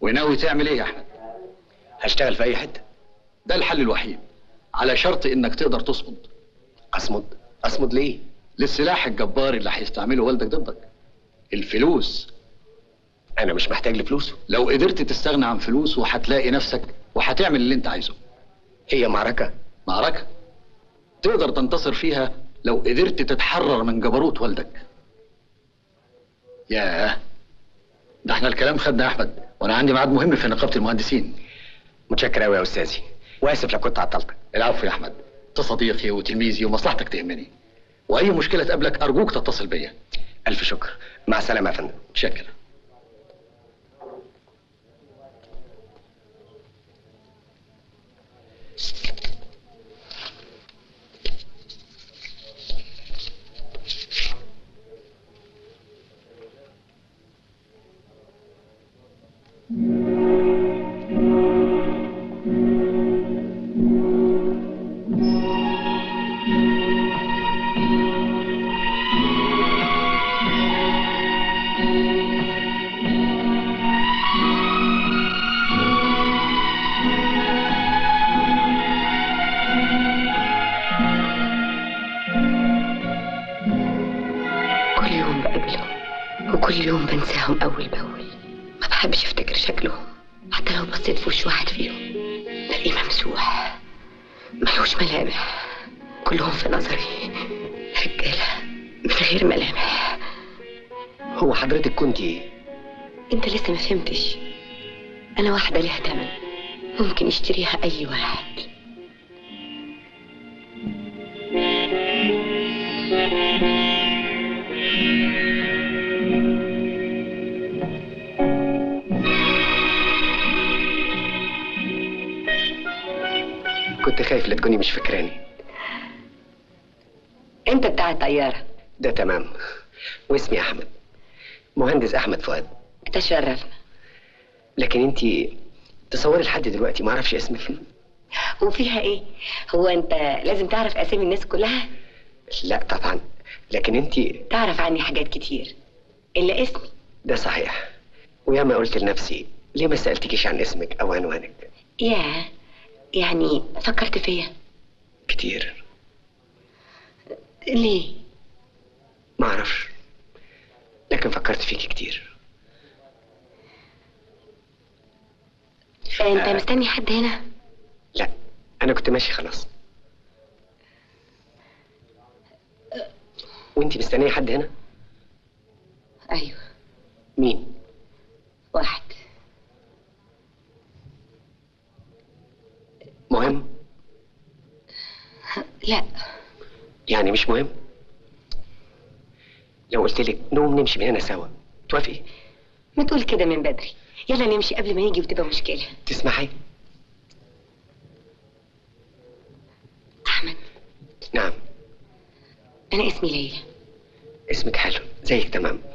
وناوي تعمل ايه يا احمد هشتغل في اي حته ده الحل الوحيد على شرط انك تقدر تصمد اصمد اصمد ليه للسلاح الجبار اللي هيستعمله والدك ضدك الفلوس انا مش محتاج لفلوسه لو قدرت تستغنى عن فلوسه هتلاقي نفسك وهتعمل اللي انت عايزه هي معركه معركة تقدر تنتصر فيها لو قدرت تتحرر من جبروت والدك ياه ده احنا الكلام خدنا يا احمد وانا عندي ميعاد مهم في نقابة المهندسين متشكر قوي يا استاذي واسف لو كنت عطلتك العفو يا احمد انت صديقي وتلميذي ومصلحتك تهمني واي مشكلة تقابلك ارجوك تتصل بيا الف شكر مع السلامه يا فندم شكرا كل يوم بقابلهم وكل يوم بنساهم أول بأول ما بحبش أفتكر شكلهم حتى لو بصيت في وش واحد فيهم بلاقيه ممسوح ملوش ملامح كلهم في نظري رجالة من غير ملامح هو حضرتك كنت ايه انت لسه ما فهمتش انا واحدة ليها تمن ممكن يشتريها اي واحد كنت خايف لا تكوني مش فاكراني انت بتاع الطيارة ده تمام واسمي احمد مهندس احمد فؤاد تشرفنا لكن انت تصوري لحد دلوقتي ما اعرفش اسمك وفيها ايه هو انت لازم تعرف اسامي الناس كلها لا طبعا لكن انت تعرف عني حاجات كتير الا اسمي ده صحيح وياما قلت لنفسي ليه ما سالتكيش عن اسمك او عنوانك يا يعني فكرت فيا كتير ليه ما اعرفش لكن فكرت فيكي كتير انت مستني حد هنا لا انا كنت ماشي خلاص وانت مستنيه حد هنا ايوه مين واحد مهم لا يعني مش مهم لو قلت لك نقوم نمشي من هنا سوا توافقي ما تقول كده من بدري يلا نمشي قبل ما يجي وتبقى مشكلة تسمحي أحمد نعم أنا اسمي ليلى اسمك حلو زيك تمام